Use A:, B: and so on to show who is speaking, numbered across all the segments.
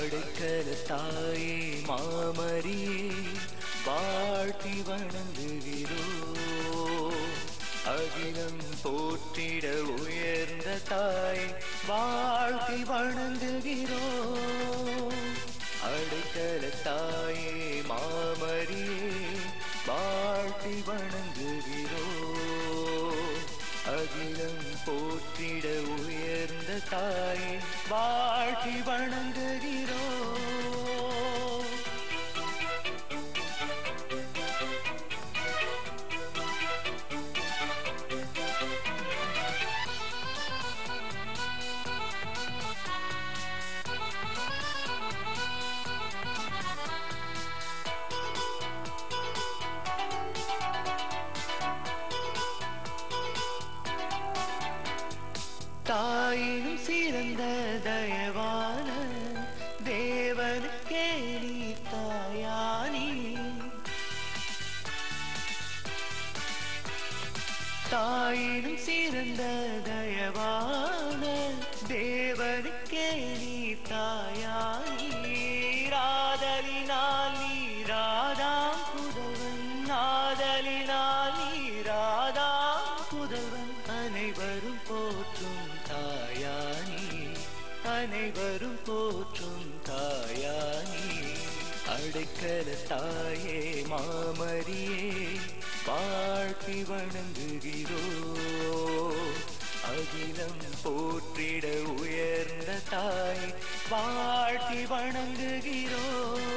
A: அடைக்கல தாயே மாமரியே வாழ்த்தி வணங்குகிறோ அகிலம் போற்றிட உயர்ந்த தாய் வாழ்த்தி வணங்குகிறோ அடைக்கல தாயே மாமரியே வாழ்த்தி வணங்குகிறோ அகிலம் போற்றிட உயர்ந்த தாயே வாழ்த்தி வணங்குகிறோ தாயினும் சிறந்த தயவான தேவனுக்கே நீ தாயானி தாயினும் சிறந்த தயவான தேவனுக்கே நீ தாயானி ராதலினால் நீராதாம் புதல்வன் நாதலினால் நீராதாம் புதல்வன் அனைவரும் போற்றும் தாயானி அனைவரும் போற்றும் தாயானி அடைக்கல தாயே மாமரியே வாழ்த்தி வணங்குகிறோ அகிலம் போற்றிட உயர்ந்த தாய் வாழ்த்தி வணங்குகிறோ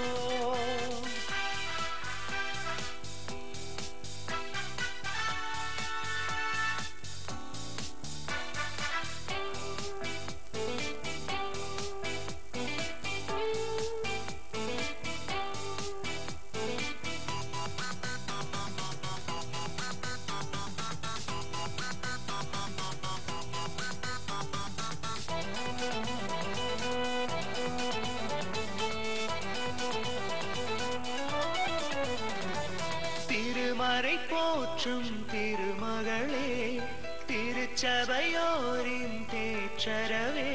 A: திருமறை போற்றும் திருமகளே திருச்சபையோரின் தேற்றரவே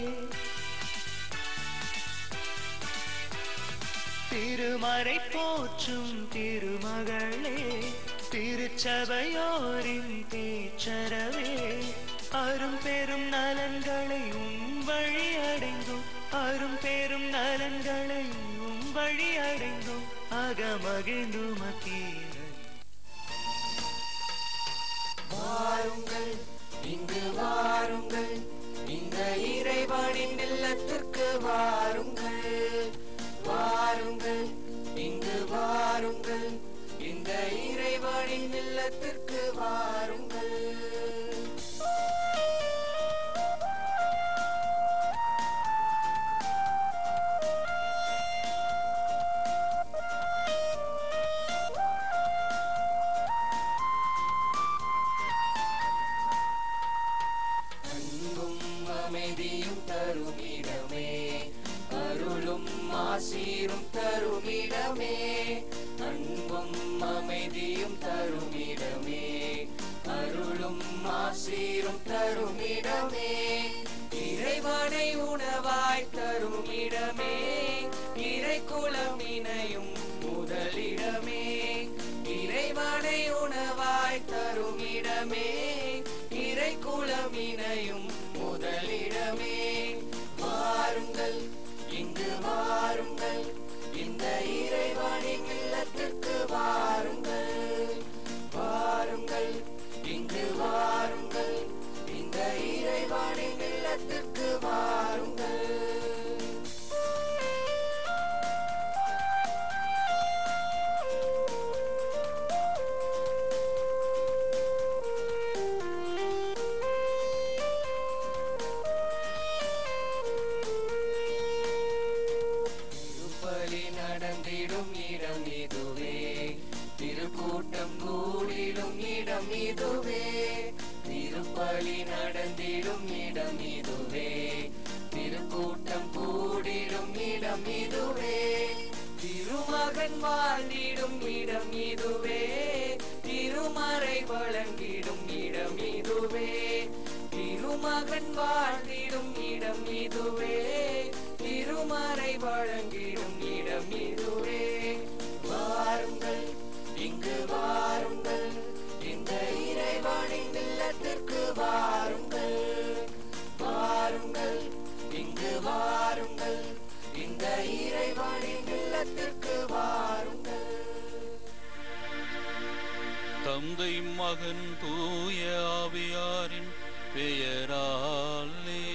A: திருமறை போற்றும் திருமகளே திருச்சபையோரின் தேற்றரவே அரும் பெரும் நலன்களை உன் வழி அடைந்தோம் அரும் பெரும் நலன்களை உன் வழி அடைந்தோம் அகமகிழ்ந்து மத்தீரன்
B: வாருங்கள் இங்கு வாருங்கள் இந்த இறைவனின் இல்லத்திற்கு வாருங்கள் வாருங்கள் இங்கு வாருங்கள் இந்த இறைவனின் இல்லத்திற்கு வாருங்கள் அன்பும் அமைதியும் தருமிடமே அருளும் ஆசீரும் தருமிடமே அன்பும் அமைதியும் தருமிடமே அருளும் ஆசீரும் தருமிடமே இறைவனை உணவாய் தருமிடமே இறை குலமினையும் முதலிடமே இறைவனை உணவாய் தருமிடமே இறை குலமினையும் முதலிடமே வாருங்கள் இங்கு வாருங்கள் இந்த இறைவனின் இல்லத்திற்கு வாருங்கள் வாருங்கள் இங்கு வாருங்கள் இந்த இறைவனின் இல்லத்திற்கு வாருங்கள் திருப்பலி நடந்திடும் இடம் இதுவே திருக்கூட்டம் கூடிடும் இடம் இதுவே திருப்பலி நடந்திடும் இடம் இதுவே திருக்கூட்டம் கூடிடும் இடம் இதுவே திருமகன் வாழ்ந்திடும் இடம் இதுவே திருமறை வழங்கிடும் இடம் இதுவே திருமகன் வாழ்ந்திடும் இடம் இதுவே திருமறை
C: மகன் தூய ஆவியாரின் பெயராலே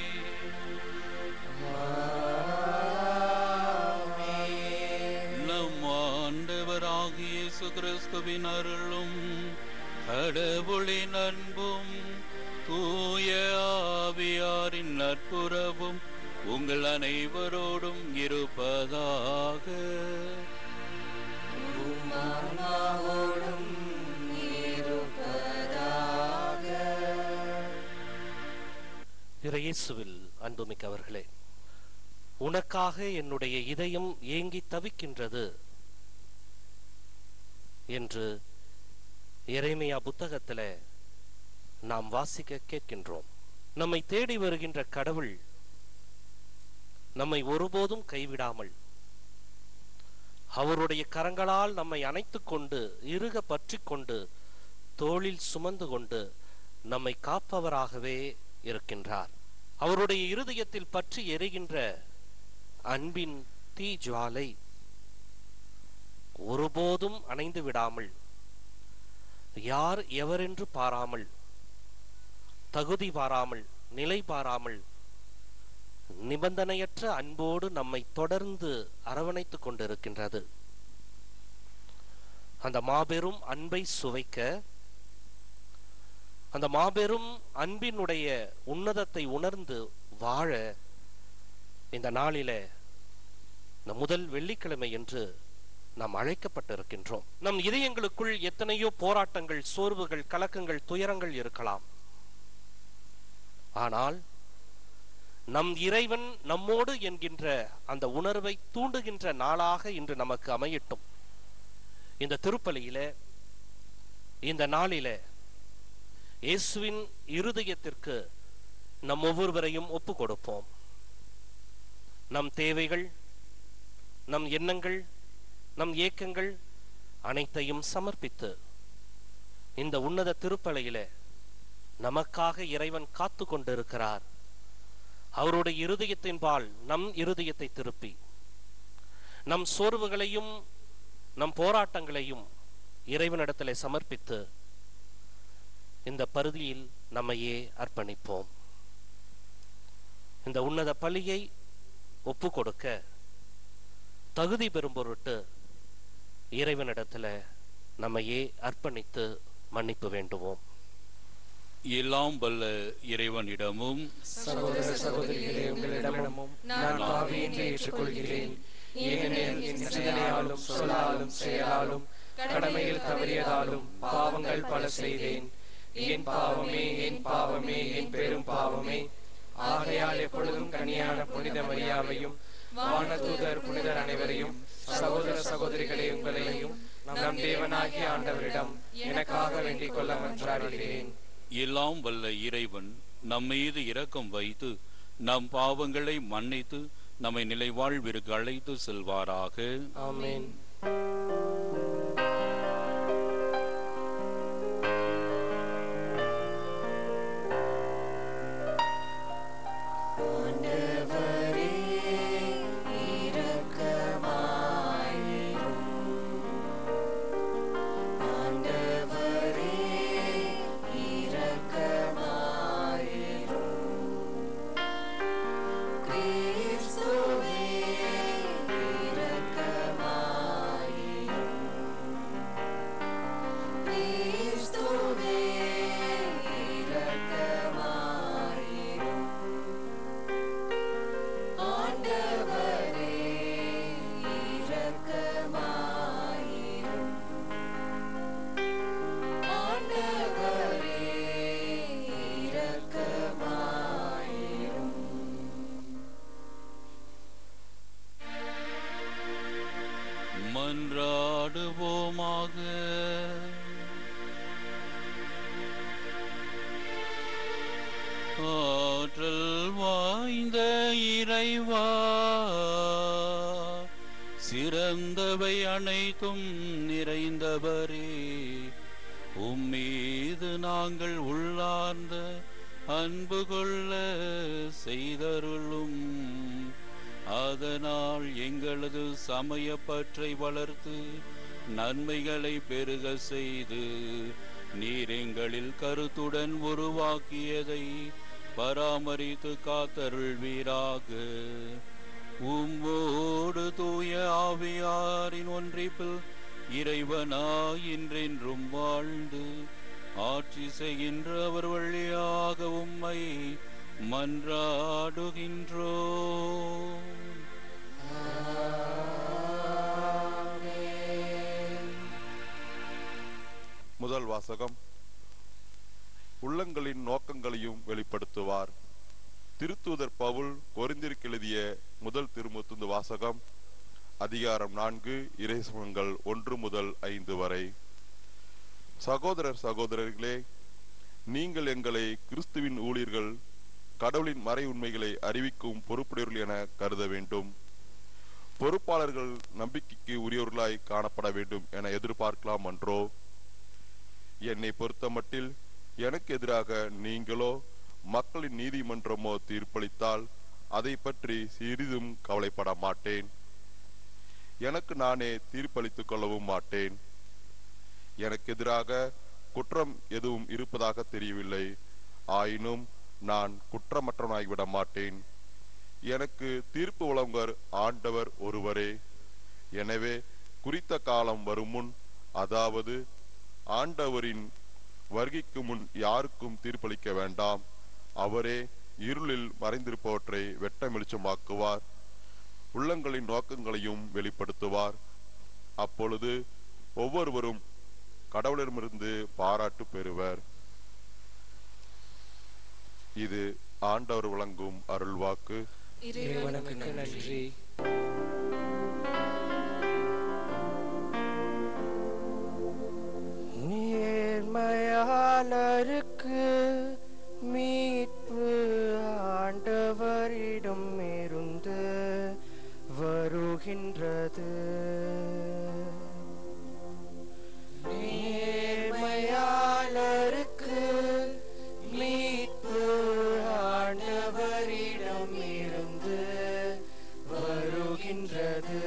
C: நம் ஆண்டவராகிய இயேசு கிறிஸ்துவின் அருளும் கடவுளின் அன்பும் தூய ஆவியாரின் நட்புறவும் உங்கள் அனைவரோடும் இருப்பதாக
B: ஆன்மாவோடும் இருப்பதாக
D: இறையேசுவில் அன்புமிக்கவர்களே உனக்காக என்னுடைய இதயம் ஏங்கி தவிக்கின்றது என்று எரேமியா புத்தகத்துல நாம் வாசிக்க கேட்கின்றோம் நம்மை தேடி வருகின்ற கடவுள் நம்மை ஒருபோதும் கைவிடாமல் அவருடைய கரங்களால் நம்மை அணைத்துக் கொண்டு இறுக பற்றிக் கொண்டு தோளில் சுமந்து கொண்டு நம்மை காப்பவராகவே இருக்கின்றார் அவருடைய இருதயத்தில் பற்றி எரிகின்ற அன்பின் தீ ஜுவாலை ஒருபோதும் அணைந்து விடாமல் யார் எவரென்று பாராமல் தகுதி பாராமல் நிலை பாராமல் நிபந்தனையற்ற அன்போடு நம்மை தொடர்ந்து அரவணைத்துக் கொண்டிருக்கின்றது அந்த மாபெரும் அன்பை சுவைக்க அந்த மாபெரும் அன்பினுடைய உன்னதத்தை உணர்ந்து வாழ இந்த நாளிலே இந்த முதல் வெள்ளிக்கிழமை என்று நாம் அழைக்கப்பட்டிருக்கின்றோம் நம் இதயங்களுக்குள் எத்தனையோ போராட்டங்கள் சோர்வுகள் கலக்கங்கள் துயரங்கள் இருக்கலாம் ஆனால் நம் இறைவன் நம்மோடு என்கின்ற அந்த உணர்வை தூண்டுகின்ற நாளாக இன்று நமக்கு அமையட்டும் இந்த திருப்பலியிலே இந்த நாளிலே இயேசுவின் இருதயத்திற்கு நம் ஒவ்வொருவரையும் ஒப்பு கொடுப்போம் நம் தேவைகள் நம் எண்ணங்கள் நம் ஏக்கங்கள் அனைத்தையும் சமர்ப்பித்து இந்த உன்னத திருப்பலியிலே நமக்காக இறைவன் காத்து கொண்டிருக்கிறார் அவருடைய இருதயத்தின்பால் நம் இருதயத்தை திருப்பி நம் சோர்வுகளையும் நம் போராட்டங்களையும் இறைவனிடத்திலே சமர்ப்பித்து இந்த பருதியில் நம்மையே அர்ப்பணிப்போம் இந்த உன்னத பலியை ஒப்பு கொடுக்க தகுதி பெறும் பொருட்டு இறைவனிடத்துல நம்மையே அர்ப்பணித்து மன்னிப்பு வேண்டுவோம்
C: எல்லாம் வல்ல இறைவனிடமும்
B: சகோதர சகோதரிகளே உங்களிடமும் நான் பாவியின்றி ஏற்றுக்கொள்கிறேன் ஏனெனில் என் சிந்தனையாலும் சொல்லாலும் செயலாலும் கடமையில் தவறியதாலும் பாவங்கள் பல செய்தேன் என் பாவமே என் பாவமே என் பெரும் பாவமே ஆகையால் எப்பொழுதும் கன்னியான புனித மரியாவையும் வானதூதர் புனிதர் அனைவரையும் சகோதர சகோதரிகளே உங்களையும் நம் தேவனாகிய ஆண்டவரிடம் எனக்காக வேண்டிக் கொள்ள மன்றாடுகிறேன்
C: எல்லாம் வல்ல இறைவன் நம் மீது இரக்கம் வைத்து நம் பாவங்களை மன்னித்து நம்மை நிலைவாழ்விற்கு அழைத்து செல்வாராக
B: ஆமென் ஆண்டவரே இரக்கமாயிரும் ஆண்டவரே இரக்கமாயிரும் கிறிஸ்துவே இரக்கமாயிரும் கிறிஸ்துவே இரக்கமாயிரும் ஆண்டவரே இரக்கமாயிரும் ஆண்டவரே இரக்கமாயிரும்
C: மன்றாடுவோமாக ஆற்றல் வாய்ந்த இறைவா சிறந்தவை அனைத்தும் நிறைந்தவரே உம்மீது நாங்கள் உள்ளார்ந்த அன்பு கொள்ள செய்தருளும் அதனால் எங்களது சமய பற்றை வளர்த்து நன்மைகளை பெருக செய்து நீர் எங்களில் கருத்துடன் உருவாக்கியதை பராமரித்து காத்தருள்வீராக உம்மோடு தூய ஆவியாரின் ஒன்றிப்பில் இறைவனாய் இன்றென்றும் வாழ்ந்து ஆட்சி செய்கின்ற அவர் வழியாக உம்மை மன்றாடுகின்றோ
E: முதல் வாசகம் உள்ளங்களின் நோக்கங்களையும் வெளிப்படுத்துவார் திருத்தூதர் பவுல் கொரிந்திற்கு எழுதிய முதல் திருமுத்துந்து வாசகம் அதிகாரம் நான்கு இறைசமங்கள் ஒன்று முதல் ஐந்து வரை சகோதரர் சகோதரர்களே நீங்கள் எங்களை கிறிஸ்துவின் ஊழியர்கள் கடவுளின் மறை உண்மைகளை அறிவிக்கும் பொறுப்புடையவர்கள் என கருத வேண்டும் பொறுப்பாளர்கள் நம்பிக்கைக்கு உரியவர்களாய் காணப்பட வேண்டும் என எதிர்பார்க்கலாம் அன்றோ என்னை பொறுத்தமட்டில் எனக்கு எதிராக நீங்களோ மக்களின் நீதிமன்றமோ தீர்ப்பளித்தால் அதை பற்றி சிறிதும் கவலைப்பட மாட்டேன் எனக்கு நானே தீர்ப்பளித்துக் கொள்ளவும் மாட்டேன் எனக்கு எதிராக குற்றம் எதுவும் இருப்பதாக தெரியவில்லை ஆயினும் நான் குற்றமற்றவனாகிவிட மாட்டேன் எனக்கு தீர்ப்பு வழங்குவர் ஆண்டவர் ஒருவரே எனவே குறித்த காலம் வரும் முன் அதாவது ஆண்டவரின் வருகைக்கு முன் யாருக்கும் தீர்ப்பளிக்க வேண்டாம் அவரே இருளில் மறைந்திருப்பவற்றை வெட்ட வெளிச்சமாக்குவார் உள்ளங்களின் நோக்கங்களையும் வெளிப்படுத்துவார் அப்பொழுது ஒவ்வொருவரும் கடவுளிடமிருந்து பாராட்டு பெறுவர் இது ஆண்டவர் வழங்கும் அருள்வாக்கு
B: இறைவனுக்கு நன்றி நேர்மையாளருக்கு மீட்பு ஆண்டவரிடம் இருந்து வருகின்றது நேர்மையாளருக்கு மீட்பு ஆண்டவரிடம் இருந்து வருகின்றது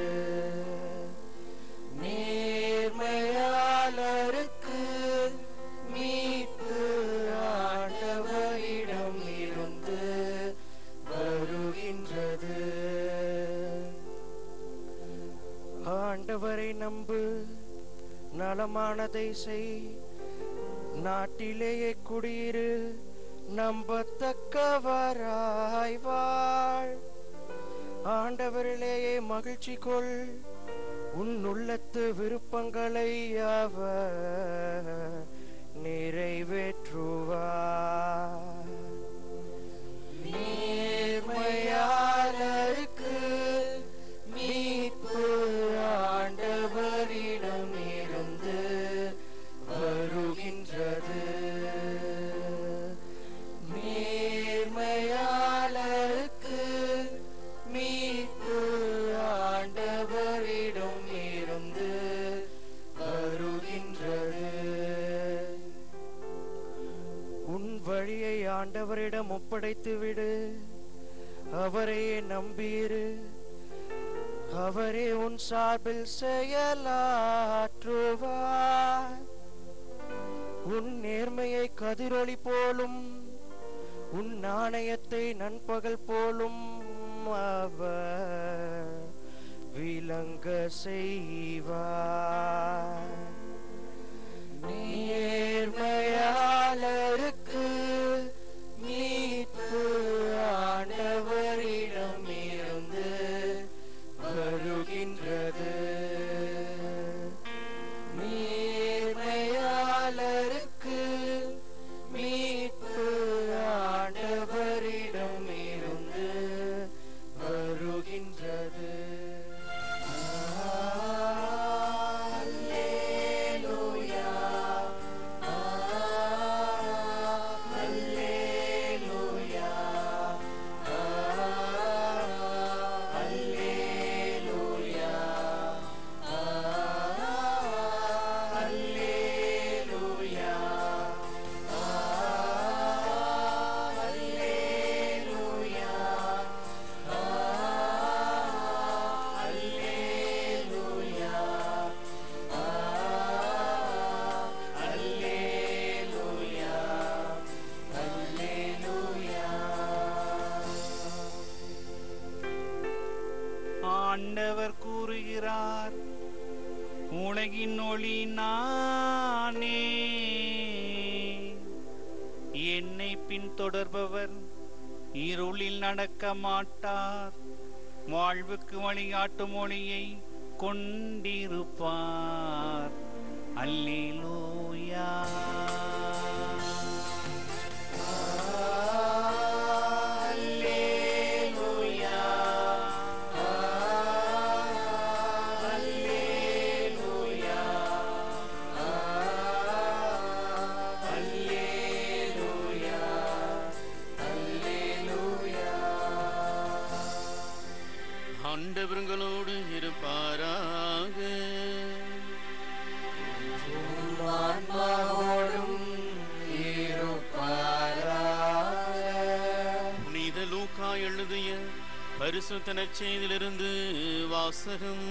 B: நேர்மையாளருக்கு மீட்பு ஆண்டவரிடம் இருந்து வருகின்றது ஆண்டவரை நம்பு நலமானதை செய் நாட்டிலேயே குடியிரு நம்பத்தக்கவராய் வாழ் ஆண்டவரிலேயே மகிழ்ச்சி கொள் உன் உள்ளத்து விருப்பங்களை அவர் நிறைவேற்றுவார் நேர்மையாளருக்கு மீட்பு ஆண்டவரிடம் இருந்து வருகின்றது நேர்மையாளருக்கு மீட்பு ஆண்டவரிடம் இருந்து வருகின்றது உன் வழியை ஆண்டவரிடம் ஒப்படைத்து விடு அவரையே நம்பியிரு அவரே உன் சார்பில் செயலாற்றுவார் உன் நேர்மையை கதிரொளி போலும் உன் நாணயத்தை நண்பகல் போலும் அவர் விளங்க செய்வார் நேர்மையாளருக்கு மீட்பு ஆண்டவரிடம் இருந்து வருகின்றது நேர்மையாளருக்கு மீட்பு ஆண்டவரிடம் இருந்து வருகின்றது
F: ஆண்டவர் கூறுகிறார் உலகின் ஒளி நானே என்னை பின்தொடர்பவர் இருளில் நடக்க மாட்டார் வாழ்வுக்கு வழிகாட்டும் ஒளியை கொண்டிருப்பார் அல்லேலூயா
G: ஆண்டவர்களோடு இருப்பாராக புனித லூக்கா எழுதிய பரிசுத்த நற்செய்தியிலிருந்து வாசகம்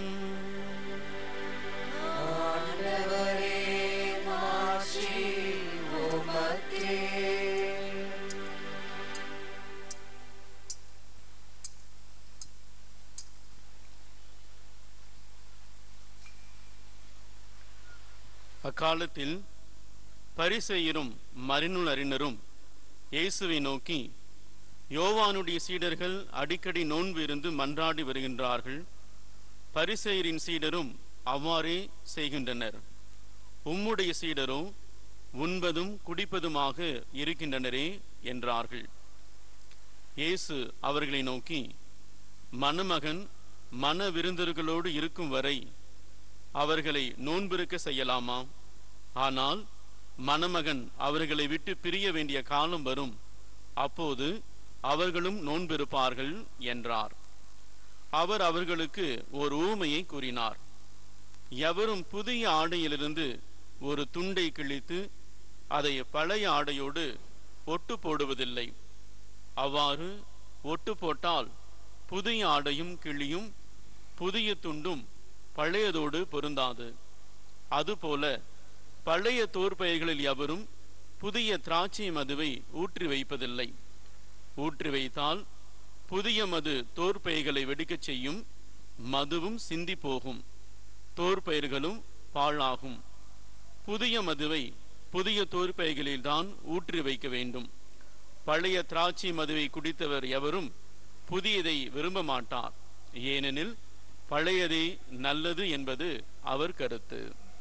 G: அக்காலத்தில் பரிசெயரும் மறைநூல் அறிஞரும் இயேசுவை நோக்கி யோவானுடைய சீடர்கள் அடிக்கடி நோன்பு இருந்து மன்றாடி வருகின்றார்கள் பரிசெயரின் சீடரும் அவ்வாறே செய்கின்றனர் உம்முடைய சீடரோ உண்பதும் குடிப்பதுமாக இருக்கின்றனரே என்றார்கள் இயேசு அவர்களை நோக்கி மணமகன் மன விருந்தர்களோடு இருக்கும் வரை அவர்களை நோன்பிருக்க செய்யலாமா ஆனால் மணமகன் அவர்களை விட்டு பிரிய வேண்டிய காலம் வரும் அப்போது அவர்களும் நோன்பிருப்பார்கள் என்றார் அவர் அவர்களுக்கு ஒரு ஊமையை கூறினார் எவரும் புதிய ஆடையிலிருந்து ஒரு துண்டை கிழித்து அதை பழைய ஆடையோடு ஒட்டு போடுவதில்லை அவ்வாறு ஒட்டு போட்டால் புதிய ஆடையும் கிளியும் புதிய துண்டும் பழையதோடு பொருந்தாது அதுபோல பழைய தோற்பயிர்களில் எவரும் புதிய திராட்சை மதுவை ஊற்றி வைப்பதில்லை ஊற்றி வைத்தால் புதிய மது தோற்பயிர்களை வெடிக்கச் செய்யும் மதுவும் சிந்தி போகும் தோற்பயிர்களும் பாழாகும் புதிய மதுவை புதிய தோற்பயிர்களில்தான் ஊற்றி வைக்க வேண்டும் பழைய திராட்சை மதுவை குடித்தவர் எவரும் புதியதை விரும்ப மாட்டார் ஏனெனில் பழையதே நல்லது என்பது அவர் கருத்து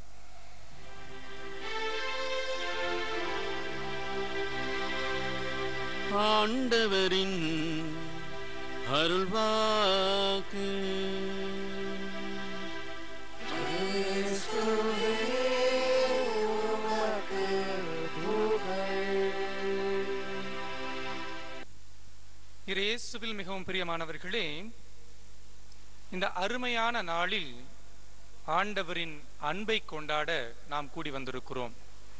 G: ஆண்டவரின் அருள்வாக்கு
H: இயேசுவில் மிகவும் பிரியமானவர்களே இந்த அருமையான நாளில் ஆண்டவரின் அன்பை கொண்டாட நாம் கூடி வந்திருக்கிறோம்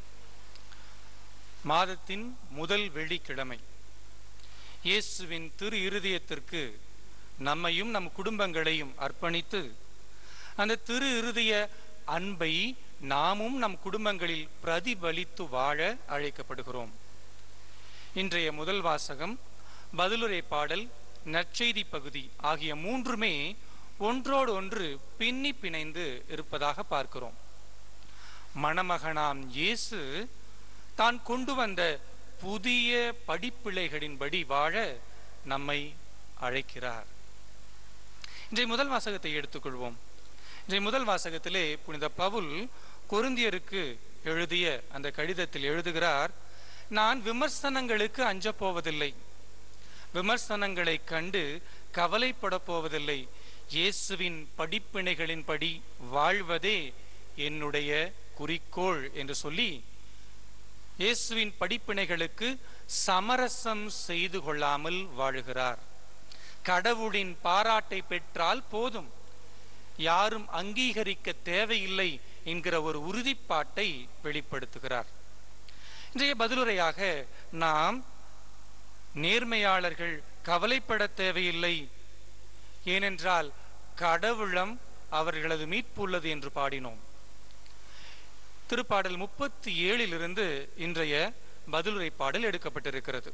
H: மாதத்தின் முதல் வெள்ளிக்கிழமை இயேசுவின் திரு இருதயத்திற்கு நம்மையும் நம் குடும்பங்களையும் அர்ப்பணித்து அந்த திரு இருதய அன்பை நாமும் நம் குடும்பங்களில் பிரதிபலித்து வாழ அழைக்கப்படுகிறோம் இன்றைய முதல் வாசகம் பதிலுரை பாடல் நற்செய்தி பகுதி ஆகிய மூன்றுமே ஒன்றோடு ஒன்று பின்னி பிணைந்து இருப்பதாக பார்க்கிறோம் மணமகனாம் இயேசு தான் கொண்டு வந்த புதிய படிப்பிழைகளின்படி வாழ நம்மை அழைக்கிறார் இன்றைய முதல் வாசகத்தை எடுத்துக்கொள்வோம் இன்றைய முதல் வாசகத்திலே புனித பவுல் கொருந்தியருக்கு எழுதிய அந்த கடிதத்தில் எழுதுகிறார் நான் விமர்சனங்களுக்கு அஞ்சப் போவதில்லை விமர்சனங்களை கண்டு கவலைப்பட போவதில்லை இயேசுவின் படிப்பினைகளின்படி வாழ்வதே என்னுடைய குறிக்கோள் என்று சொல்லி இயேசுவின் படிப்பினைகளுக்கு சமரசம் செய்து கொள்ளாமல் வாழுகிறார் கடவுளின் பாராட்டை பெற்றால் போதும் யாரும் அங்கீகரிக்க தேவையில்லை என்கிற ஒரு உறுதிப்பாட்டை வெளிப்படுத்துகிறார் இன்றைய பதிலுரையாக நாம் நேர்மையாளர்கள் கவலைப்பட தேவையில்லை ஏனென்றால் கடவுளம் அவர்களது மீட்பு உள்ளது என்று பாடினோம் திருப்பாடல் முப்பத்தி ஏழிலிருந்து இன்றைய பதிலுரை பாடல் எடுக்கப்பட்டிருக்கிறது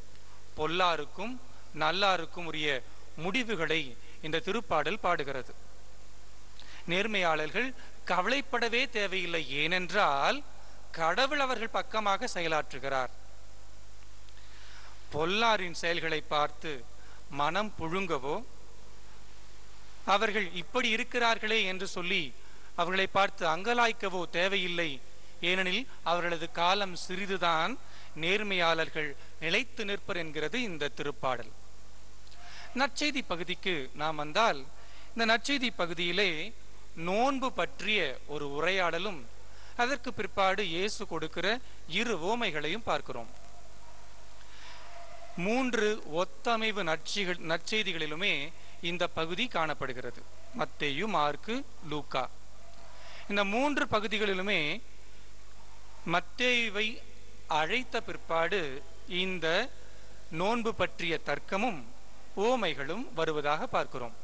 H: பொல்லாருக்கும் நல்லாருக்கும் உரிய முடிவுகளை இந்த திருப்பாடல் பாடுகிறது நேர்மையாளர்கள் கவலைப்படவே தேவையில்லை ஏனென்றால் கடவுள் அவர்கள் பக்கமாக செயலாற்றுகிறார் பொல்லாரின் செயல்களை பார்த்து மனம் புழுங்கவோ அவர்கள் இப்படி இருக்கிறார்களே என்று சொல்லி அவர்களை பார்த்து அங்கலாய்க்கவோ தேவையில்லை ஏனெனில் அவர்களது காலம் சிறிதுதான் நேர்மையாளர்கள் நிலைத்து நிற்பர் என்கிறது இந்த திருப்பாடல் நற்செய்தி பகுதிக்கு நாம் வந்தால் இந்த நற்செய்தி பகுதியிலே நோன்பு பற்றிய ஒரு உரையாடலும் அதற்கு பிற்பாடு இயேசு கொடுக்கிற இரு ஓமைகளையும் பார்க்கிறோம் மூன்று ஒத்தமைவு நற்சிகள் நற்செய்திகளிலுமே இந்த பகுதி காணப்படுகிறது மத்தேயு மார்க்கு லூக்கா இந்த மூன்று பகுதிகளிலுமே மத்தேயுவை அழைத்த பிற்பாடு இந்த நோன்பு பற்றிய தர்க்கமும் ஓமைகளும் வருவதாக பார்க்கிறோம்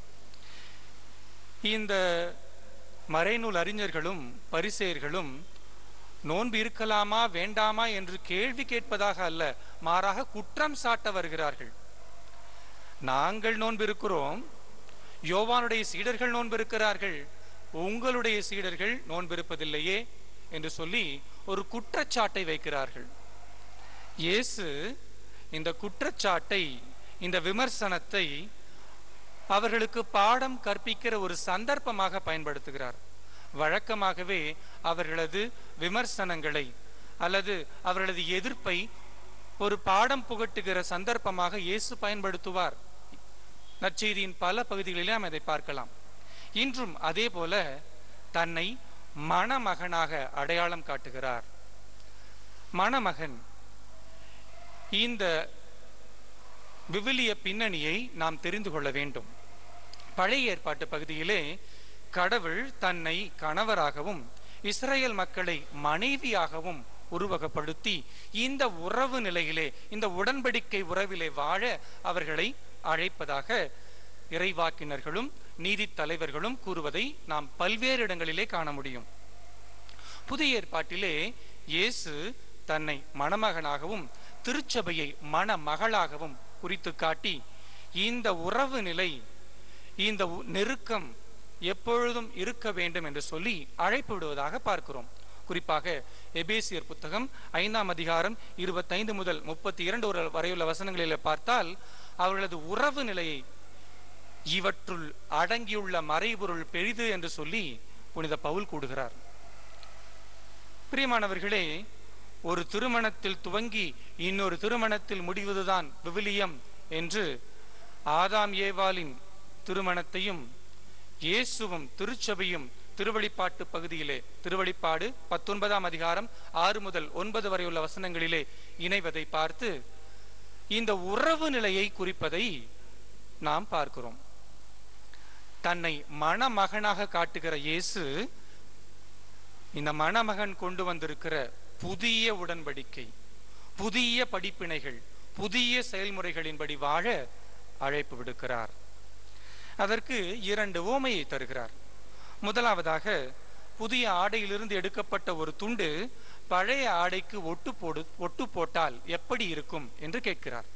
H: இந்த மறைநூல் அறிஞர்களும் பரிசேயர்களும் நோன்பு இருக்கலாமா வேண்டாமா என்று கேள்வி கேட்பதாக அல்ல மாறாக குற்றம் சாட்ட வருகிறார்கள் நாங்கள் நோன்பு இருக்கிறோம் யோவானுடைய சீடர்கள் நோன்பு இருக்கிறார்கள் உங்களுடைய சீடர்கள் நோன்பு இருப்பதில்லையே என்று சொல்லி ஒரு குற்றச்சாட்டை வைக்கிறார்கள் இயேசு இந்த குற்றச்சாட்டை இந்த விமர்சனத்தை அவர்களுக்கு பாடம் கற்பிக்கிற ஒரு சந்தர்ப்பமாக பயன்படுத்துகிறார் வழக்கமாகவே அவர்களது விமர்சனங்களை அல்லது அவர்களது எதிர்ப்பை ஒரு பாடம் புகட்டுகிற சந்தர்ப்பமாக இயேசு பயன்படுத்துவார் நற்செய்தியின் பல பகுதிகளிலே நாம் அதை பார்க்கலாம் இன்றும் அதே போல தன்னை மணமகனாக அடையாளம் காட்டுகிறார் மணமகன் இந்த விவிலிய பின்னணியை நாம் தெரிந்து கொள்ள வேண்டும் பழைய ஏற்பாட்டு பகுதியிலே கடவுள் தன்னை கணவராகவும் இஸ்ரேல் மக்களை மனைவியாகவும் உருவகப்படுத்தி இந்த உறவு நிலையிலே இந்த உடன்படிக்கை உறவிலே வாழ அவர்களை அழைப்பதாக இறைவாக்கினர்களும் நீதி தலைவர்களும் கூறுவதை நாம் பல்வேறு இடங்களிலே காண முடியும் புதிய ஏற்பாட்டிலே இயேசு தன்னை மணமகனாகவும் திருச்சபையை மணமகளாகவும் குறித்து காட்டி இந்த உறவு நிலை இந்த உ- நெருக்கம் எப்பொழுதும் இருக்க வேண்டும் என்று சொல்லி அழைப்பு விடுவதாக பார்க்கிறோம் குறிப்பாக எபேசியர் புத்தகம் ஐந்தாம் அதிகாரம் இருபத்தைந்து முதல் முப்பத்தி இரண்டு ஒரு வரையுள்ள வசனங்களில் பார்த்தால் அவர்களது உறவு நிலையை இவற்றுள் அடங்கியுள்ள மறைபொருள் பெரிது என்று சொல்லி புனித பவுல் கூடுகிறார் பிரியமானவர்களே ஒரு திருமணத்தில் துவங்கி இன்னொரு திருமணத்தில் முடிவதுதான் விவிலியம் என்று ஆதாம் ஏவாளின் திருமணத்தையும் இயேசுவும் திருச்சபையும் திருவழிப்பாட்டு பகுதியிலே திருவழிப்பாடு பத்தொன்பதாம் அதிகாரம் ஆறு முதல் ஒன்பது வரை உள்ள வசனங்களிலே இணைவதை பார்த்து இந்த உறவு நிலையை குறிப்பதை நாம் பார்க்கிறோம் தன்னை மணமகனாக காட்டுகிற இயேசு இந்த மணமகன் கொண்டு வந்திருக்கிற புதிய உடன்படிக்கை புதிய படிப்பினைகள் புதிய செயல்முறைகளின்படி வாழ அழைப்பு விடுக்கிறார் அதற்கு இரண்டு ஓமையை தருகிறார் முதலாவதாக புதிய ஆடையிலிருந்து எடுக்கப்பட்ட ஒரு துண்டு பழைய ஆடைக்கு ஒட்டு போடு ஒட்டு போட்டால் எப்படி இருக்கும் என்று கேட்கிறார்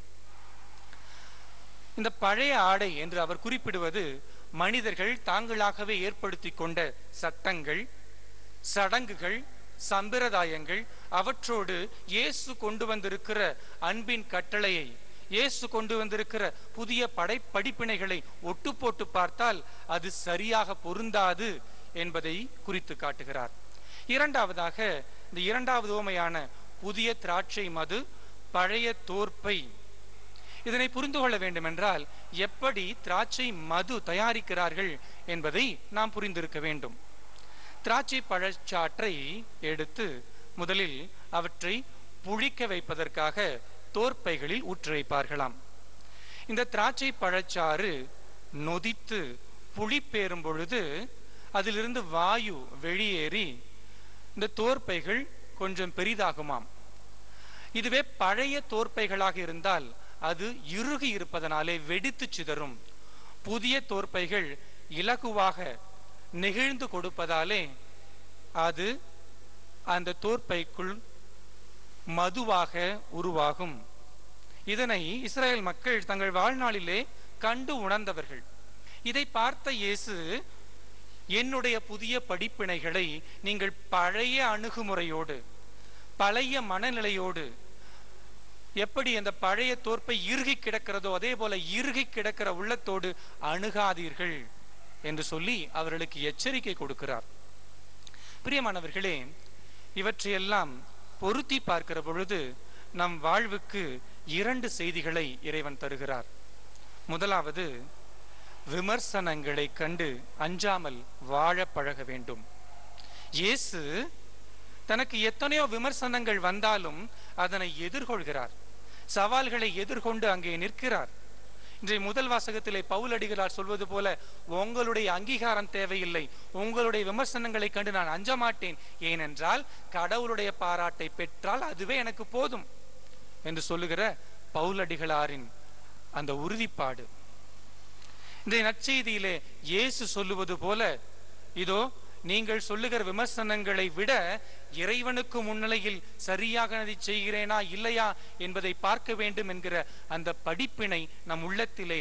H: இந்த பழைய ஆடை என்று அவர் குறிப்பிடுவது மனிதர்கள் தாங்களாகவே ஏற்படுத்தி கொண்ட சட்டங்கள் சடங்குகள் சம்பிரதாயங்கள் அவற்றோடு இயேசு கொண்டு வந்திருக்கிற அன்பின் கட்டளையை இயேசு கொண்டு வந்திருக்கிற புதிய படை படிப்பினைகளை ஒட்டு போட்டு பார்த்தால் அது சரியாக பொருந்தாது என்பதை குறித்து காட்டுகிறார் இரண்டாவதாக இந்த இரண்டாவது ஓமையான புதிய திராட்சை மது பழைய தோற்பை இதனை புரிந்து கொள்ள வேண்டும் என்றால் எப்படி திராட்சை மது தயாரிக்கிறார்கள் என்பதை நாம் புரிந்திருக்க வேண்டும் திராட்சை பழச்சாற்றை எடுத்து முதலில் அவற்றை புளிக்க வைப்பதற்காக தோற்பைகளில் ஊற்றி வைப்பார்களாம் இந்த திராட்சை பழச்சாறு நொதித்து புளிப்பேறும் பொழுது அதிலிருந்து வாயு வெளியேறி இந்த தோற்பைகள் கொஞ்சம் பெரிதாகுமாம் இதுவே பழைய தோற்பைகளாக இருந்தால் அது இறுகி இருப்பதனாலே வெடித்து சிதறும் புதிய தோற்பைகள் இலகுவாக நெகிழ்ந்து கொடுப்பதாலே அது அந்த தோற்பைக்குள் மதுவாக உருவாகும் இதனை இஸ்ரேல் மக்கள் தங்கள் வாழ்நாளிலே கண்டு உணர்ந்தவர்கள் இதை பார்த்த இயேசு என்னுடைய புதிய படிப்பினைகளை நீங்கள் பழைய அணுகுமுறையோடு பழைய மனநிலையோடு எப்படி அந்த பழைய தோற்பை இறுகி கிடக்கிறதோ அதே போல இறுகி கிடக்கிற உள்ளத்தோடு அணுகாதீர்கள் என்று சொல்லி அவர்களுக்கு எச்சரிக்கை கொடுக்கிறார் பிரியமானவர்களே இவற்றையெல்லாம் பொருத்தி பார்க்கிற பொழுது நம் வாழ்வுக்கு இரண்டு செய்திகளை இறைவன் தருகிறார் முதலாவது விமர்சனங்களை கண்டு அஞ்சாமல் வாழ பழக வேண்டும் இயேசு தனக்கு எத்தனையோ விமர்சனங்கள் வந்தாலும் அதனை எதிர்கொள்கிறார் சவால்களை எதிர்கொண்டு அங்கே நிற்கிறார் இன்றைய முதல் வாசகத்திலே பவுல் அடிகளார் சொல்வது போல உங்களுடைய அங்கீகாரம் தேவையில்லை உங்களுடைய விமர்சனங்களை கண்டு நான் அஞ்ச மாட்டேன் ஏனென்றால் கடவுளுடைய பாராட்டை பெற்றால் அதுவே எனக்கு போதும் என்று சொல்லுகிற பவுல் அடிகளாரின் அந்த உறுதிப்பாடு இன்றைய நற்செய்தியிலே இயேசு சொல்லுவது போல இதோ நீங்கள் சொல்லுகிற விமர்சனங்களை விட இறைவனுக்கு முன்னிலையில் சரியாக அதை செய்கிறேனா இல்லையா என்பதை பார்க்க வேண்டும் என்கிற அந்த படிப்பினை நம் உள்ளத்திலே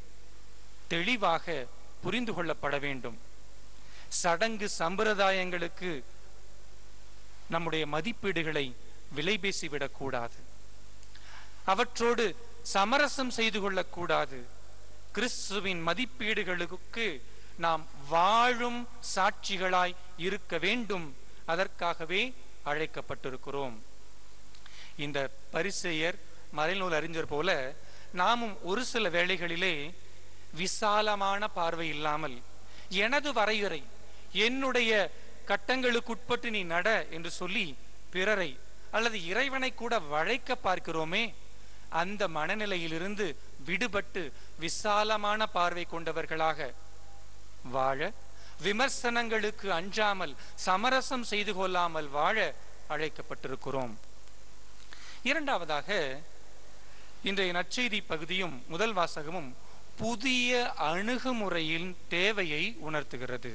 H: தெளிவாக புரிந்து கொள்ளப்பட வேண்டும் சடங்கு சம்பிரதாயங்களுக்கு நம்முடைய மதிப்பீடுகளை விலை பேசிவிடக் கூடாது அவற்றோடு சமரசம் செய்து கொள்ளக்கூடாது கிறிஸ்துவின் மதிப்பீடுகளுக்கு நாம் வாழும் சாட்சிகளாய் இருக்க வேண்டும் அதற்காகவே அழைக்கப்பட்டிருக்கிறோம் இந்த பரிசெயர் மறைநூல் அறிஞர் போல நாமும் ஒரு சில வேளைகளிலே விசாலமான பார்வை இல்லாமல் எனது வரையறை என்னுடைய கட்டங்களுக்குட்பட்டு நீ நட என்று சொல்லி பிறரை அல்லது இறைவனை கூட வழைக்க பார்க்கிறோமே அந்த மனநிலையிலிருந்து விடுபட்டு விசாலமான பார்வை கொண்டவர்களாக வாழ விமர்சனங்களுக்கு அஞ்சாமல் சமரசம் செய்து கொள்ளாமல் வாழ அழைக்கப்பட்டிருக்கிறோம் இரண்டாவதாக இன்றைய நற்செய்தி பகுதியும் முதல் வாசகமும் புதிய அணுகுமுறையின் தேவையை உணர்த்துகிறது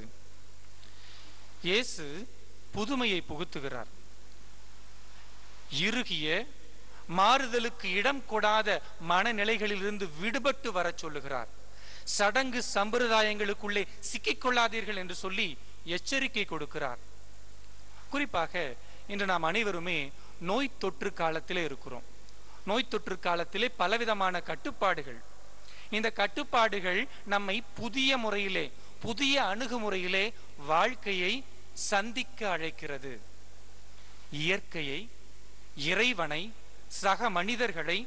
H: இயேசு புதுமையை புகுத்துகிறார் இறுகிய மாறுதலுக்கு இடம் கொடாத மனநிலைகளிலிருந்து விடுபட்டு வரச் சொல்லுகிறார் சடங்கு சம்பிரதாயங்களுக்குள்ளே சிக்கிக் கொள்ளாதீர்கள் என்று சொல்லி எச்சரிக்கை கொடுக்கிறார் குறிப்பாக இன்று நாம் அனைவருமே நோய் தொற்று காலத்திலே இருக்கிறோம் நோய் தொற்று காலத்திலே பலவிதமான கட்டுப்பாடுகள் இந்த கட்டுப்பாடுகள் நம்மை புதிய முறையிலே புதிய அணுகுமுறையிலே வாழ்க்கையை சந்திக்க அழைக்கிறது இயற்கையை இறைவனை சக மனிதர்களை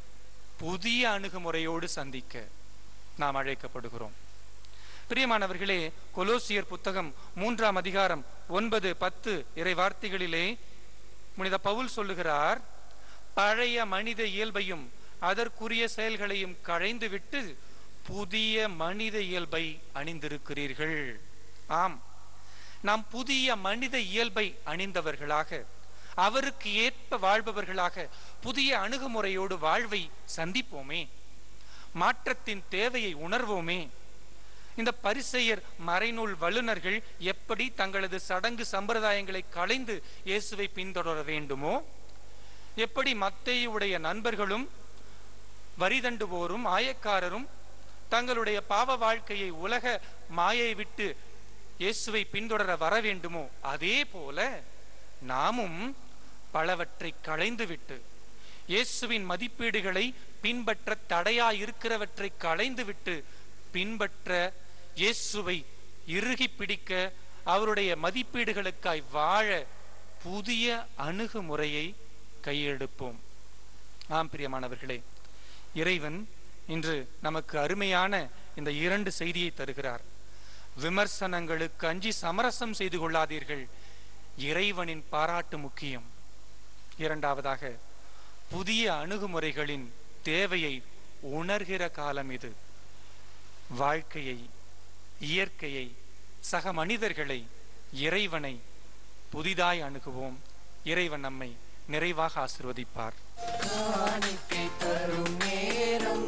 H: புதிய அணுகுமுறையோடு சந்திக்க நாம் அழைக்கப்படுகிறோம் பிரியமானவர்களே கொலோசியர் புத்தகம் மூன்றாம் அதிகாரம் ஒன்பது பத்து இறை வார்த்தைகளிலே புனித பவுல் சொல்லுகிறார் பழைய மனித இயல்பையும் அதற்குரிய செயல்களையும் களைந்துவிட்டு புதிய மனித இயல்பை அணிந்திருக்கிறீர்கள் ஆம் நாம் புதிய மனித இயல்பை அணிந்தவர்களாக அவருக்கு ஏற்ப வாழ்பவர்களாக புதிய அணுகுமுறையோடு வாழ்வை சந்திப்போமே மாற்றத்தின் தேவையை உணர்வோமே இந்த பரிசெயர் மறைநூல் வல்லுநர்கள் எப்படி தங்களது சடங்கு சம்பிரதாயங்களை களைந்து இயேசுவை பின்தொடர வேண்டுமோ எப்படி மத்தேயுடைய நண்பர்களும் வரிதண்டுவோரும் ஆயக்காரரும் தங்களுடைய பாவ வாழ்க்கையை உலக மாயை விட்டு இயேசுவை பின்தொடர வர வேண்டுமோ அதே போல நாமும் பலவற்றை களைந்துவிட்டு இயேசுவின் மதிப்பீடுகளை பின்பற்ற தடையா இருக்கிறவற்றை களைந்துவிட்டு பின்பற்ற இயேசுவை இறுகி பிடிக்க அவருடைய மதிப்பீடுகளுக்காய் வாழ புதிய அணுகுமுறையை கையெடுப்போம் ஆம் பிரியமானவர்களே இறைவன் இன்று நமக்கு அருமையான இந்த இரண்டு செய்தியை தருகிறார் விமர்சனங்களுக்கு அஞ்சி சமரசம் செய்து கொள்ளாதீர்கள் இறைவனின் பாராட்டு முக்கியம் இரண்டாவதாக புதிய அணுகுமுறைகளின் தேவையை உணர்கிற காலம் இது வாழ்க்கையை இயற்கையை சக மனிதர்களை இறைவனை புதிதாய் அணுகுவோம் இறைவன் நம்மை நிறைவாக ஆசிர்வதிப்பார்
B: காணிக்கை தரும் நேரம்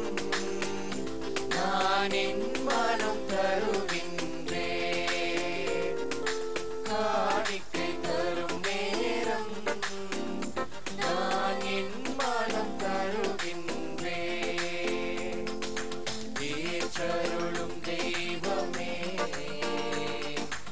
B: நான் என் மனம் தருகின்றேன் காணிக்கை தரும் நேரம் நான் என் மனம் தருகின்றேன் ஏற்றருளும் தெய்வமே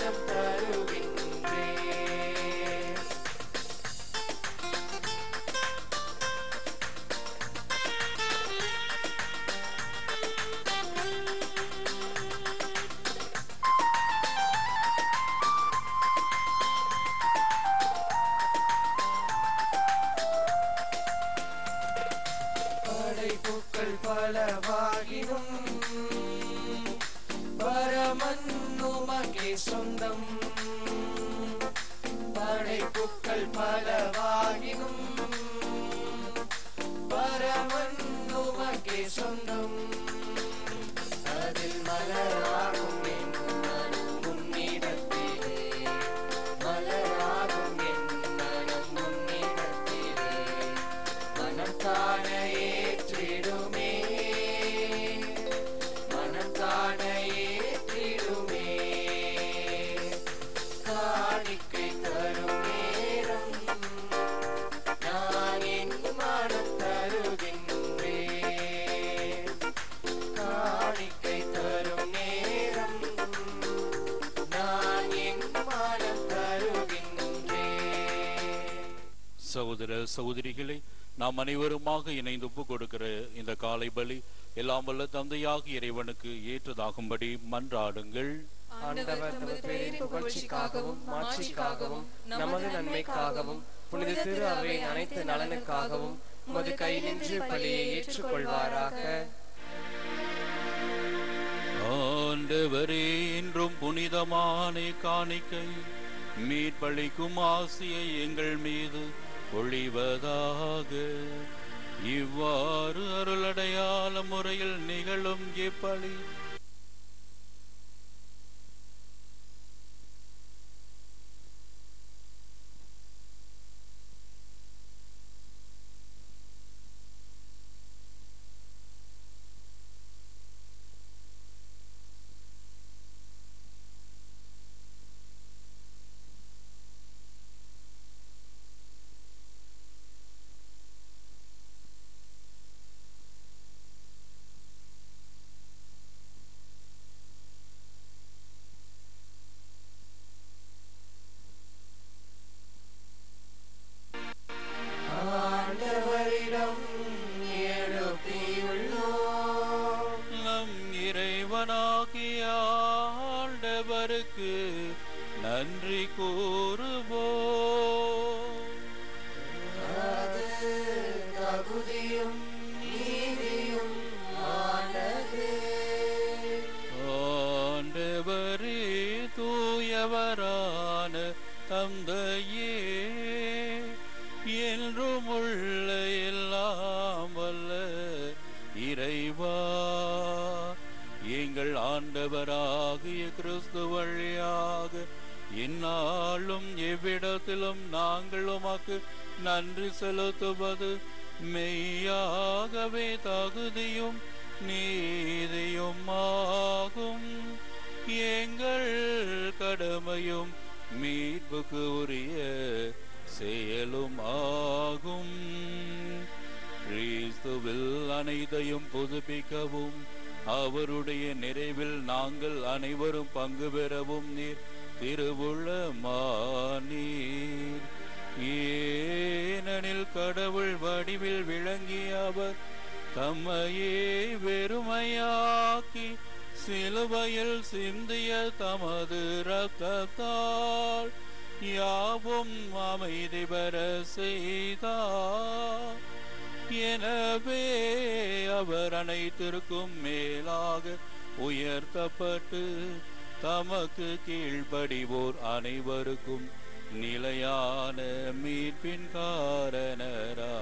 B: மனம் தருகின்றே படைப்புக்கள் பலவாகினும் பரமன்னுமகே சொந்தம் படைப்புக்கள் பலவாகினும் பரமன்னுமகே சொந்தம் அதில் மலராகும் என் மனம் உன்னிடத்திலே மலராகும் என் மனம் உன்னிடத்திலே மனம் காண ஏற்றிடுமே மனம் காண ஏற்றிடுமே காணிக்கை தரும் நேரம் நான் என் மனம் தருகின்றேன் காணிக்கை தரும் நேரம் நான் என் மனம் தருகின்றேன்
C: சகோதர சகோதரிகளை நாம் அனைவருமாக இணைந்து ஒப்பு கொடுக்கிற இந்த காலை பலி எல்லாம் வல்ல தந்தையாக இறைவனுக்கு ஏற்றதாகும்படி மன்றாடுங்கள்
B: ஆண்டவர் தமது பேரின் புகழ்ச்சிக்காகவும் மாட்சிக்காகவும் நமது நன்மைக்காகவும் புனித திரு அவையின் அனைத்து நலனுக்காகவும் உமது கை நின்று பலியை ஏற்றுக்கொள்வாராக
C: ஆண்டவரே இன்றும் புனிதமான காணிக்கை மீட்பளிக்கும் ஆசையை எங்கள் மீது பொழிவதாக இவ்வாறு அருளடையாள முறையில் நிகழும் இப்பலி
B: ஆண்டவரிடம் எழுப்பியுள்ளோம்
C: நம் இறைவனாகிய ஆண்டவருக்கு நன்றி கூறுவோம்
B: அது தகுதியும் நீதியும் ஆனது
C: ஆண்டவரே தூயவரான தந்தையே என்றும் உள்ள எல்லாம் வல்ல இறைவா எங்கள் ஆண்டவராகிய கிறிஸ்து வழியாக இந்நாளும் எவ்விடத்திலும் நாங்கள் உமக்கு நன்றி செலுத்துவது மெய்யாகவே தகுதியும் நீதியும் ஆகும் எங்கள் கடமையும் மீட்புக்கு உரிய செயலும் ஆகும் கிறிஸ்துவில் அனைத்தையும் புதுப்பிக்கவும் அவருடைய நிறைவில் நாங்கள் அனைவரும் பங்கு பெறவும் நீர் திருவுள்ளமானீர் ஏனெனில் கடவுள் வடிவில் விளங்கிய அவர் தம்மையே வெறுமையாக்கி சிலுவையில் சிந்திய தமது ரத்தத்தால் யாவும் அமைதி பெற செய்தார் எனவே அவர் அனைத்திற்கும் மேலாக உயர்த்தப்பட்டு தமக்கு கீழ்ப்படிவோர் அனைவருக்கும் நிலையான மீட்பின் காரணரா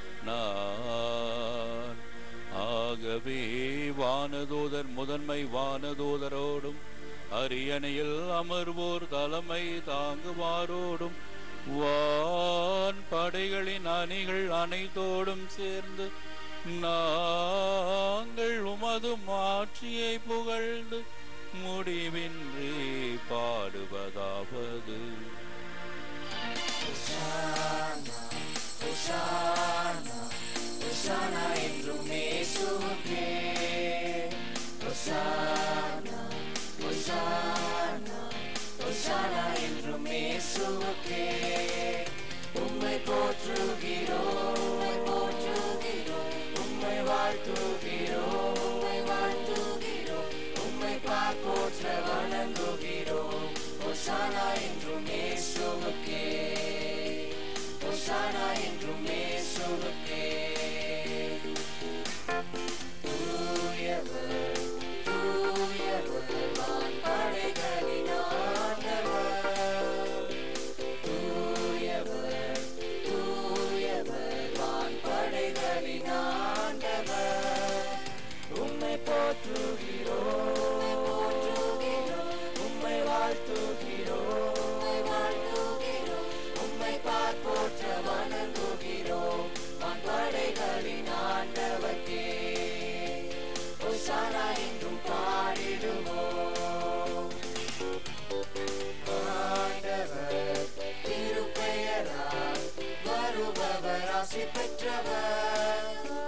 C: நான் ஆகவே வானதூதர் முதன்மை வானதூதரோடும் அரியணையில் அமர்வோர் தலைமை தாங்குவாரோடும் வான் படைகளின் அணிகள் அனைத்தோடும் சேர்ந்து நாங்கள் உமது மாட்சியை புகழ்ந்து முடிவின்றி பாடுவதாவது
B: ஒசானா என்றும் இயேசுவுக்கே ஒசானா ஒசானா ஓசானா என்றும் இயேசுவுக்கே உம்மை போற்றுகிறோம் உம்மை போற்றுகிறோம் உம்மை வாழ்த்துகிறோம் உம்மை வாழ்த்துகிறோம் உம்மை பார்ப்போற்ற வணங்குகிறோம் ஓசானா என்றும் இயேசுவுக்கே ஓசானா என்றும் இயேசுவுக்கே தூயவர் தூயவர் வான்படைகளின் ஆண்டவர் தூயவர் தூயவர் வான்படைகளின் ஆண்டவர் உம்மை போற்றுகிறோம் உம்மை வாழ்த்துகிறோம் உம்மை பார்ப்போற்ற வணங்குகிறோம் வான்படைகளின் ஆண்டவர்க்கே ஒசானா என்றும் பாடிடுவோம் ஆண்டவர் திருப்பெயரால் வருபவர் ஆசி பெற்றவர்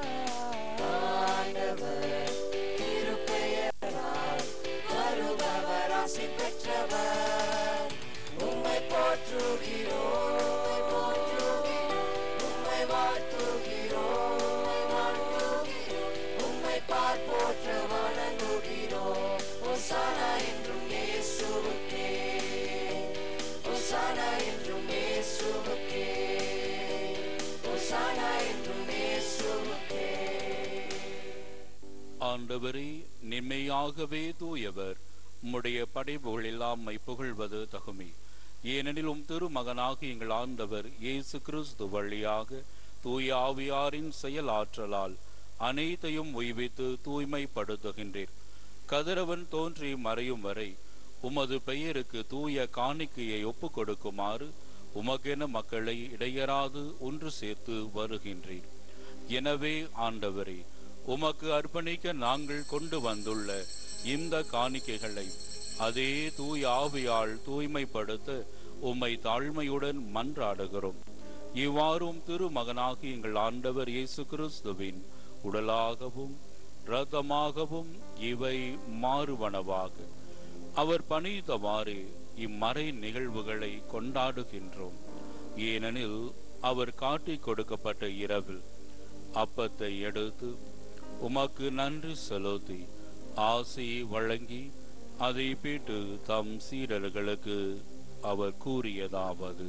B: ஆண்டவர் திருப்பெயரால் வருபவர் ஆசி பெற்றவர் உம்மை போற்றுகிறோம் உம்மை வாழ்த்துகிறோம் உம்மை பார்ப்போற்ற வணங்குகிறோம் ஒசானா என்றும் இயேசுவுக்கே ஒசானா என்றும் இயேசுவுக்கே ஒசானா என்றும் இயேசுவுக்கே
C: ஆண்டவரே நிம்மையாகவே தூயவர் உம்முடைய படைப்புகள் எல்லாம் புகழ்வது தகுமே ஏனெனில் உம் திருமகனாக எங்கள் ஆண்டவர் இயேசு கிறிஸ்து வழியாக தூய ஆவியாரின் செயலாற்றலால் அனைத்தையும் உய்வித்து தூய்மைப்படுத்துகின்றீர் கதிரவன் தோன்றி மறையும் வரை உமது பெயருக்கு தூய காணிக்கையை ஒப்புக் கொடுக்குமாறு உமக்கென மக்களை இடையராது ஒன்று சேர்த்து வருகின்றீர் எனவே ஆண்டவரே உமக்கு அர்ப்பணிக்க நாங்கள் கொண்டு வந்துள்ள இந்த காணிக்கைகளை அதே தூய ஆவியால் தூய்மைப்படுத்த உம்மை தாழ்மையுடன் மன்றாடுகிறோம் இவ்வாறும் திருமகனாகி எங்கள் ஆண்டவர் இயேசு கிறிஸ்துவின் உடலாகவும் இரத்தமாகவும் இவை மாறுவனவாக அவர் பணித்தவாறு இம்மறை நிகழ்வுகளை கொண்டாடுகின்றோம் ஏனெனில் அவர் காட்டிக் கொடுக்கப்பட்ட இரவில் அப்பத்தை எடுத்து உமக்கு நன்றி செலுத்தி ஆசி வழங்கி அதை பிட்டு தம் சீடர்களுக்கு அவர் கூறியதாவது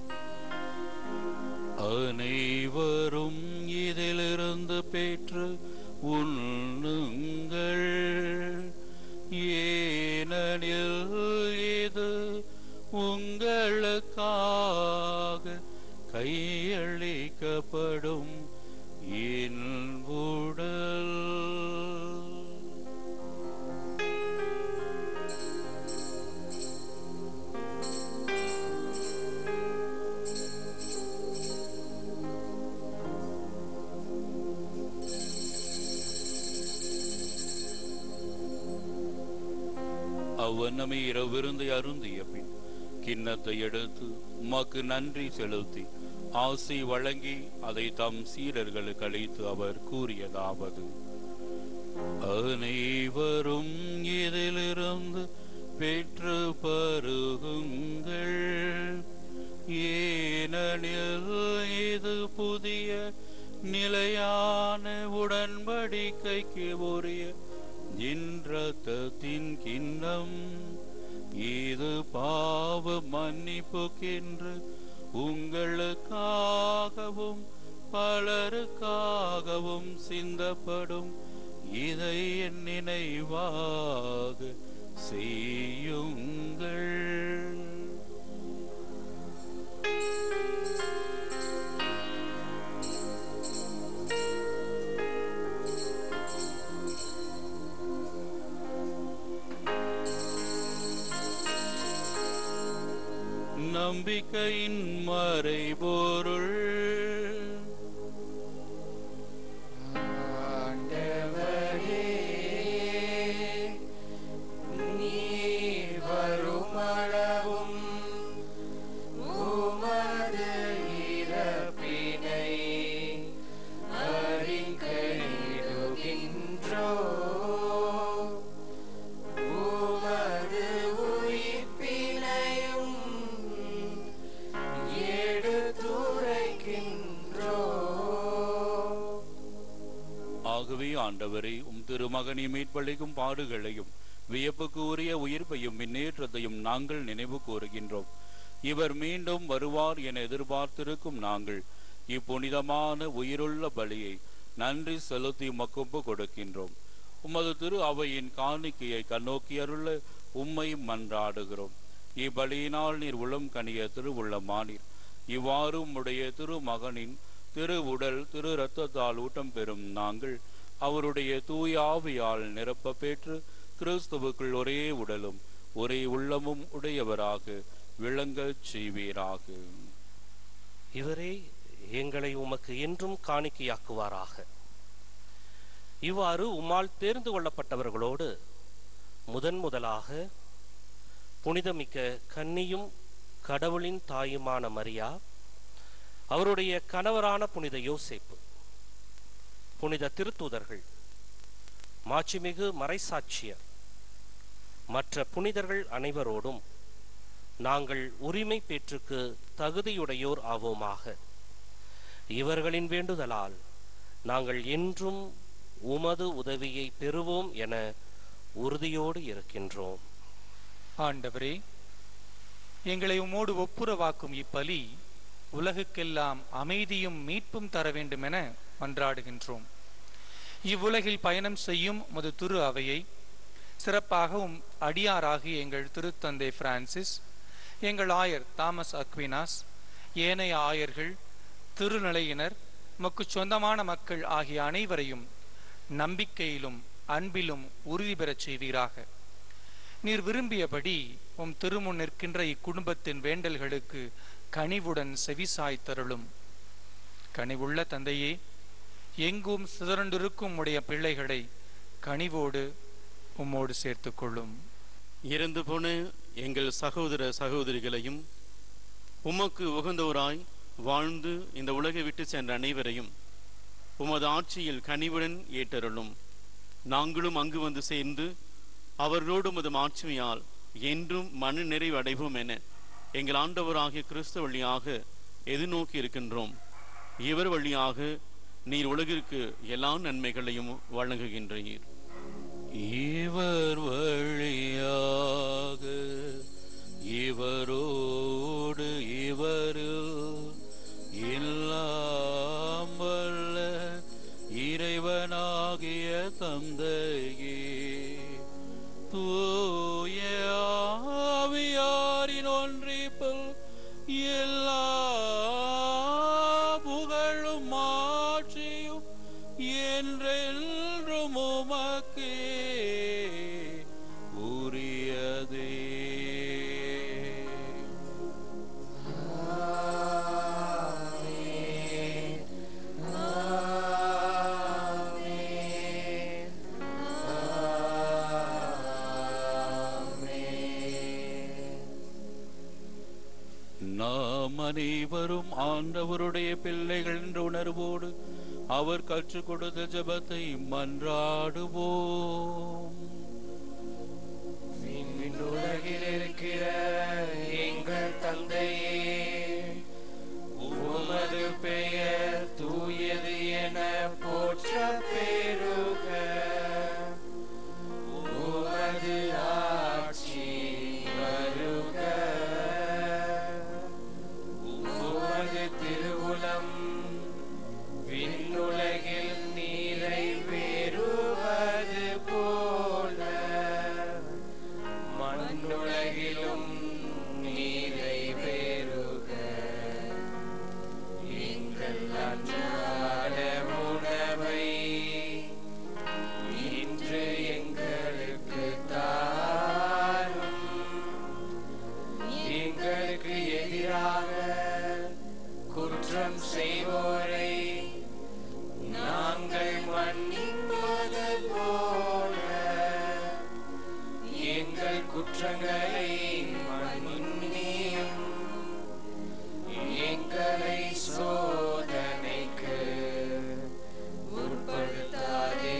C: அனைவரும் இதிலிருந்து பெற்று உண்ணுங்கள் ஏனெனில் இது உங்களுக்காக கையளிக்கப்படும் என் உடல் அவ்வண்ணமே இரவிருந்தை அருந்திய பின் கிண்ணத்தை எடுத்து உமக்கு நன்றி செலுத்தி ஆசை வழங்கி அதை தம் சீடர்களுக்கு அளித்து அவர் கூறியதாவது அனைவரும் இதிலிருந்து பெற்று பருகுங்கள் ஏனெனில் இது புதிய நிலையான உடன்படிக்கைக்கு உரிய இன்றத்தின் கிண்ணம் இது பாவ மன்னிப்புக்கென்று உங்களுக்காகவும் பலருக்காகவும் சிந்தப்படும் இதை என் நினைவாக செய்யுங்கள் நம்பிக்கையின் மறைபொருள்
B: ஆண்டவரே நீர் வருமளவும் உமது இறப்பினை அறிக்கையிடுகின்றோ உமது உயிர்ப்பினை
C: ஆண்டவரே உம் திருமகனை மீட்பளிக்கும் பாடுகளையும் வியப்புக்கு உரிய உயிர்ப்பையும் முன்னேற்றத்தையும் நாங்கள் நினைவு கூறுகின்றோம் இவர் மீண்டும் வருவார் என எதிர்பார்த்திருக்கும் நாங்கள் இப்புனிதமான உயிருள்ள பலியை நன்றி செலுத்தி மக்குப்பு கொடுக்கின்றோம் உமது திரு அவையின் காணிக்கையை கண்ணோக்கி அருள உம்மை மன்றாடுகிறோம் இப்பலியினால் நீர் உளம் கனிய திருவுள்ளமானீர் இவ்வாறு உம்முடைய திருமகனின் திரு உடல் திரு இரத்தத்தால் ஊட்டம் பெறும் நாங்கள் அவருடைய தூய ஆவியால் நிரப்ப பெற்று கிறிஸ்துவுக்குள் ஒரே உடலும் ஒரே உள்ளமும் உடையவராக விளங்கச் செய்வீராக
D: இவரே எங்களை உமக்கு என்றும் காணிக்கையாக்குவாராக இவ்வாறு உம்மால் தேர்ந்து கொள்ளப்பட்டவர்களோடு முதன் முதலாக புனிதமிக்க கன்னியும் கடவுளின் தாயுமான மரியா அவருடைய கணவரான புனித யோசேப்பு புனித திருத்தூதர்கள் மாட்சிமிகு மறைசாட்சியர் மற்ற புனிதர்கள் அனைவரோடும் நாங்கள் உரிமை பேற்றுக்கு தகுதியுடையோர் ஆவோமாக இவர்களின் வேண்டுதலால் நாங்கள் என்றும் உமது உதவியை பெறுவோம் என உறுதியோடு இருக்கின்றோம்
H: ஆண்டவரே எங்களை உம்மோடு ஒப்புரவாக்கும் இப்பலி உலகுக்கெல்லாம் அமைதியும் மீட்பும் தர வேண்டுமென மன்றாடுகின்றோம் இவ்வுலகில் பயணம் செய்யும் முது திரு அவையை சிறப்பாக உம் அடியாராகிய எங்கள் திருத்தந்தை பிரான்சிஸ் எங்கள் ஆயர் தாமஸ் அக்வினாஸ் ஏனைய ஆயர்கள் திருநிலையினர் மக்கு சொந்தமான மக்கள் ஆகிய அனைவரையும் நம்பிக்கையிலும் அன்பிலும் உறுதி பெறச் செய்வீராக நீர் விரும்பியபடி உம் திருமுன் நிற்கின்ற இக்குடும்பத்தின் வேண்டல்களுக்கு கனிவுடன் செவிசாய்த்தருளும் கனிவுள்ள தந்தையே எங்கும் சிதறண்டிருக்கும் உடைய பிள்ளைகளை கனிவோடு உம்மோடு சேர்த்துக் கொள்ளும்
G: இறந்து போன எங்கள் சகோதர சகோதரிகளையும் உமக்கு உகந்தவராய் வாழ்ந்து இந்த உலகை விட்டு சென்ற அனைவரையும் உமது ஆட்சியில் கனிவுடன் ஏற்றருளும் நாங்களும் அங்கு வந்து சேர்ந்து அவர்களோடு உமது ஆட்சிமையால் என்றும் மன நிறைவு அடைவோம் என எங்கள் ஆண்டவராகிய கிறிஸ்து வழியாக எதிர்நோக்கி இருக்கின்றோம் இவர் வழியாக நீர் உலகிற்கு எல்லா நன்மைகளையும் வழங்குகின்றீர்
C: இவர் வழியாக இவரோடு இவரில் எல்லாம் வல்ல இறைவனாகிய தந்தையே தூய ஆவியாரின் ஒன்றிப்பில் எல்லா புகழும் ஆட்சியும் என்றென்றும் உமக்கே உரியதே நாம் அனைவரும் ஆண்டவருடைய பிள்ளைகள் என்ற உணர்வோடு அவர் கற்றுக் கொடுத்த ஜெபத்தை மன்றாடுவோம்
B: விண்ணுலகில் இருக்கிற எங்கள் தந்தையே உமது பெயர் தூயது என போற்ற பெருக உமது ஆட்சி வருக உமது திருவுளம் விண்ணுலகில் நீரை வேறுவது போல மண்ணுலகிலும் நீரை வேறுக எங்கள் அன்றாட உணவை இன்று எங்களுக்கு தாரும் எங்களுக்கு எதிராக குற்றம் செய்வோரை நாங்கள் மன்னிப்பது போல எங்கள் குற்றங்களை மன்னியும் எங்களை சோதனைக்கு உட்படுத்தாதே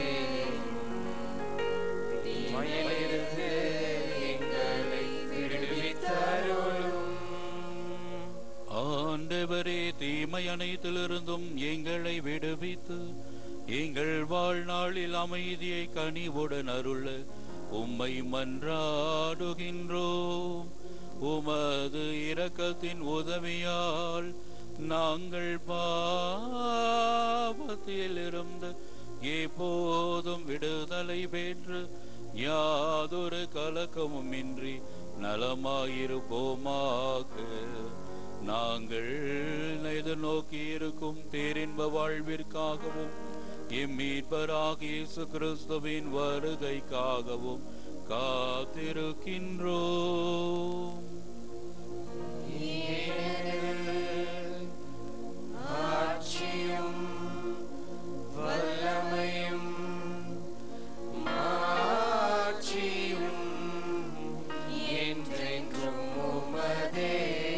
B: தீமையிலிருந்து எங்களை விடுவித்தருளும்
C: ஆண்டவரே தீமை அனைத்திலிருந்தும் எங்களை விடுவித்து எங்கள் வாழ்நாளில் அமைதியை கனிவுடன் அருள உம்மை மன்றாடுகின்றோம் உமது இரக்கத்தின் உதவியால் நாங்கள் பாவத்திலிருந்து எப்போதும் விடுதலை பெற்று யாதொரு கலக்கமும் இன்றி நலமாயிருப்போமாக நாங்கள் எதிர்நோக்கி இருக்கும் பேரின்ப வாழ்விற்காகவும் இம்மீட்பராக இயேசு கிறிஸ்துவின் வருகைக்காகவும் காத்திருக்கின்றோம்
B: ஆட்சியும் வல்லமையும் மாட்சியும் என்றென்றும் உமதே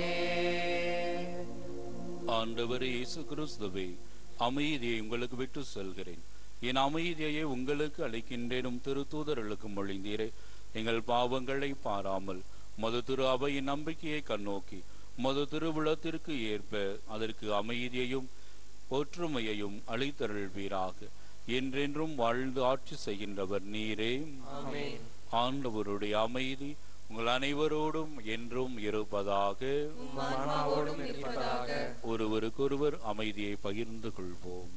C: ஆண்டவர் இயேசு கிறிஸ்துவே அமைதியை உங்களுக்கு விட்டு செல்கிறேன் என் அமைதியையே உங்களுக்கு அளிக்கின்றேனும் திருத்தூதர்களுக்கு மொழிந்தீரே எங்கள் பாவங்களை பாராமல் மது திரு அவையின் நம்பிக்கையை கண்ணோக்கி மது திருவிழத்திற்கு ஏற்ப அதற்கு அமைதியையும் ஒற்றுமையையும் அளித்தருள்வீராக என்றென்றும் வாழ்ந்து ஆட்சி செய்கின்றவர் நீரே
B: ஆமென்.
C: ஆண்டவருடைய அமைதி உங்கள் அனைவரோடும் என்றும் இருப்பதாக
B: உம் ஆன்மாவோடும் இருப்பதாக
C: ஒருவருக்கொருவர் அமைதியை பகிர்ந்து கொள்வோம்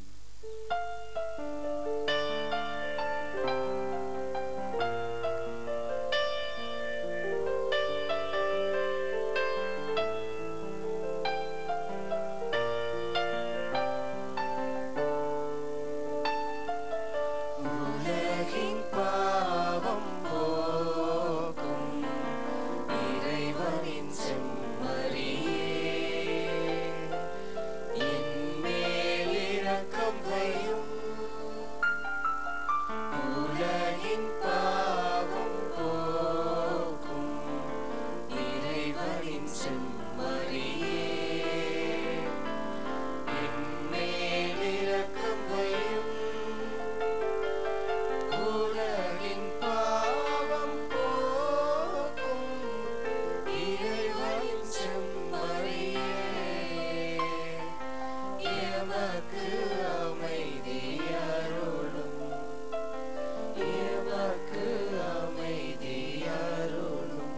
B: உலகின் பாவம் போக்கும் இறைவனின் செம்மறியே என் மேல் இரக்கம் வையும் உலகின் பாவம் போக்கும் இறைவனின் செம்மறியே என் மேல் இரக்கம் வையும் உலகின் பாவம் போக்கும் இறைவனின் செம்மறியே எமக்கு அமைதி அருளும் எமக்கு அமைதி அருளும்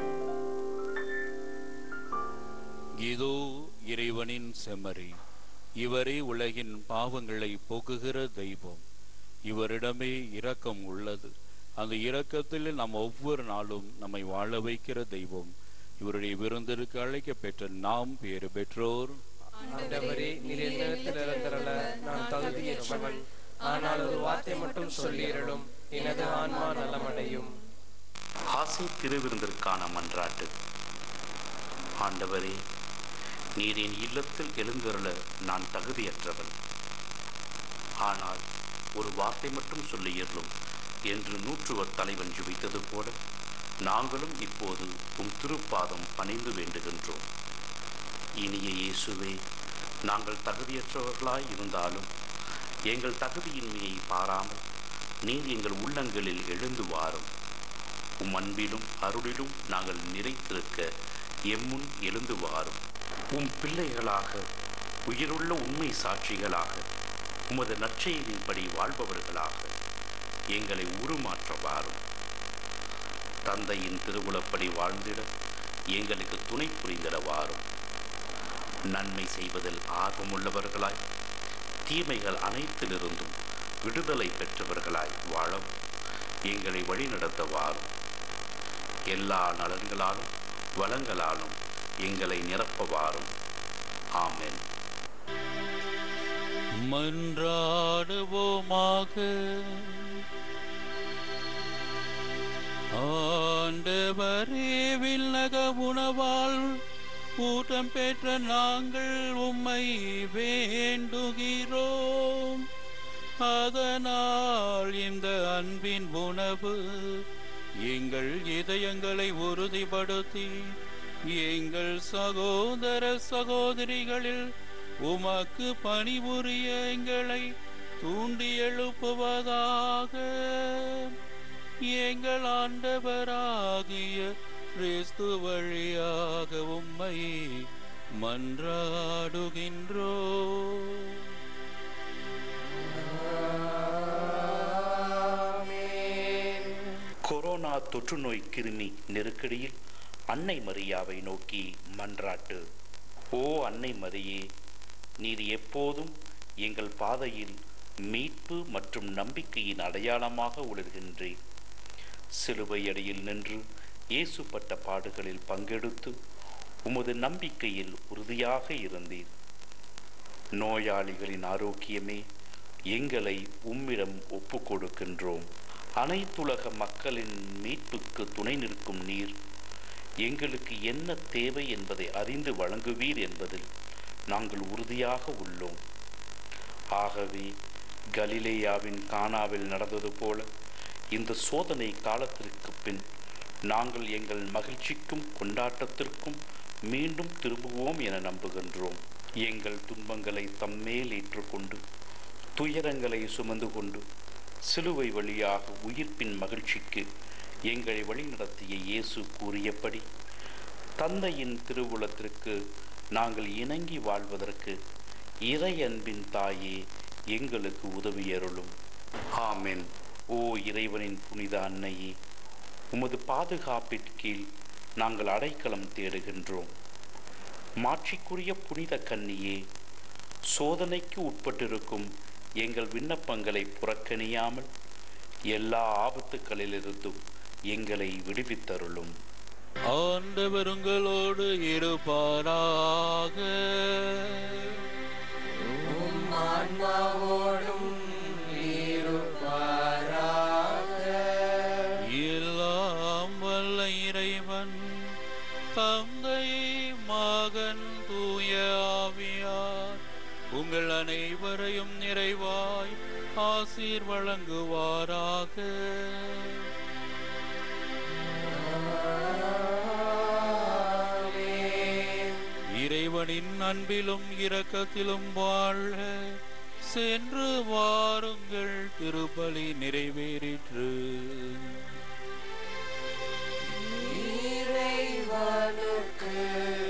C: இதோ இறைவனின் செம்மறி இவரே உலகின் பாவங்களை போக்குகிற தெய்வம் இவரிடமே இரக்கம் உள்ளது அந்த இரக்கத்தில் நாம் ஒவ்வொரு நாளும் நம்மை வாழ வைக்கிற தெய்வம் இவருடைய விருந்திற்கு அழைக்க பெற்ற நாம் பேறு பெற்றோர்
B: ஆண்டவரே நீர் என்னிடத்தில் இறந்தரல நான் தகுதியற்றவன் ஆனால் ஒரு வார்த்தை மட்டும் சொல்லியருளும் எனது ஆன்மா நலமடையும்
I: ஆசை திருவிருந்திற்கான மன்றாட்டு ஆண்டவரே நீர் என் இல்லத்தில் எழுந்தருள நான் தகுதியற்றவன் ஆனால் ஒரு வார்த்தை மட்டும் சொல்லியருளும் என்று நூற்றுவர் தலைவன் ஜுபித்தது போல நாங்களும் இப்போது உம் திருப்பாதம் பணிந்து வேண்டுகின்றோம் இனிய இயேசுவே நாங்கள் தகுதியற்றவர்களாய் இருந்தாலும் எங்கள் தகுதியின்மையை பாராமல் நீர் எங்கள் உள்ளங்களில் எழுந்து வாரும் உம் அன்பிலும் அருளிலும் நாங்கள் நிறைத்திருக்க எம்முன் எழுந்து வாரும் உம் பிள்ளைகளாக உயிருள்ள உண்மை சாட்சிகளாக உமது நற்செய்தியின்படி வாழ்பவர்களாக எங்களை உருமாற்ற வாரும் தந்தையின் திருவுளப்படி வாழ்ந்திட எங்களுக்கு துணை புரிந்திட வாரும் நன்மை செய்வதில் ஆர்வமுள்ளவர்களாய் தீமைகள் அனைத்திலிருந்தும் விடுதலை பெற்றவர்களாய் வாழவும் எங்களை வழிநடத்த வாரும் எல்லா நலன்களாலும் வளங்களாலும் எங்களை நிரப்ப வாரும் ஆமென்
C: மன்றாடுவோமாக ஆண்டவரே விண்ணக உணவால் ஊட்டம் பெற்ற நாங்கள் உம்மை வேண்டுகிறோம் அதனால் இந்த அன்பின் உணவு எங்கள் இதயங்களை உறுதிப்படுத்தி எங்கள் சகோதர சகோதரிகளில் உமக்கு பணிபுரிய எங்களை தூண்டி எழுப்புவதாக எங்கள் ஆண்டவராகிய கிறிஸ்து வழியாக உம்மை மன்றாடுகின்றோ
B: ஆமென்
I: தொற்று நோய் கிருமி நெருக்கடியில் அன்னை மரியாவை நோக்கி மன்றாட்டு ஓ அன்னை மரியே நீர் எப்போதும் எங்கள் பாதையில் மீட்பு மற்றும் நம்பிக்கையின் அடையாளமாக ஒளிர்கின்றேன் சிலுவை அடியில் நின்று இயேசு பட்ட பாடுகளில் பங்கெடுத்து உமது நம்பிக்கையில் உறுதியாக இருந்தீர் நோயாளிகளின் ஆரோக்கியமே எங்களை உம்மிடம் ஒப்புக் கொடுக்கின்றோம் அனைத்துலக மக்களின் மீட்புக்கு துணை நிற்கும் நீர் எங்களுக்கு என்ன தேவை என்பதை அறிந்து வழங்குவீர் என்பதில் நாங்கள் உறுதியாக உள்ளோம் ஆகவே கலிலேயாவின் கானாவில் நடந்தது போல இந்த சோதனை காலத்திற்கு பின் நாங்கள் எங்கள் மகிழ்ச்சிக்கும் கொண்டாட்டத்திற்கும் மீண்டும் திரும்புவோம் என நம்புகின்றோம் எங்கள் துன்பங்களை தம்மேல் ஏற்றுக்கொண்டு துயரங்களை சுமந்து கொண்டு சிலுவை வழியாக உயிர்ப்பின் மகிழ்ச்சிக்கு எங்களை வழிநடத்திய இயேசு கூறியபடி தந்தையின் திருவுளத்திற்கு நாங்கள் இணங்கி வாழ்வதற்கு இறை அன்பின் தாயே எங்களுக்கு உதவியருளும் ஆமென் ஓ இறைவனின் புனித அன்னையே உமது பாதுகாப்பின் கீழ் நாங்கள் அடைக்கலம் தேடுகின்றோம் மாட்சிக்குரிய புனித கன்னியே சோதனைக்கு உட்பட்டிருக்கும் எங்கள் விண்ணப்பங்களை புறக்கணியாமல் எல்லா ஆபத்துக்களிலிருந்தும் எங்களை விடுவித்தருளும்
C: ஆண்டவர் உங்களோடு இருப்பாராக
B: ஆன்மாவோடும் இருப்பாராக
C: எல்லாம் வல்ல இறைவன் தந்தை மகன் தூய ஆவியார் உங்கள் அனைவரையும் நிறைவாய் ஆசீர் வழங்குவாராக இறைவனின் அன்பிலும் இரக்கத்திலும் வாழ சென்று வாருங்கள் திருப்பலி நிறைவேறிற்று
B: இறைவனுக்கு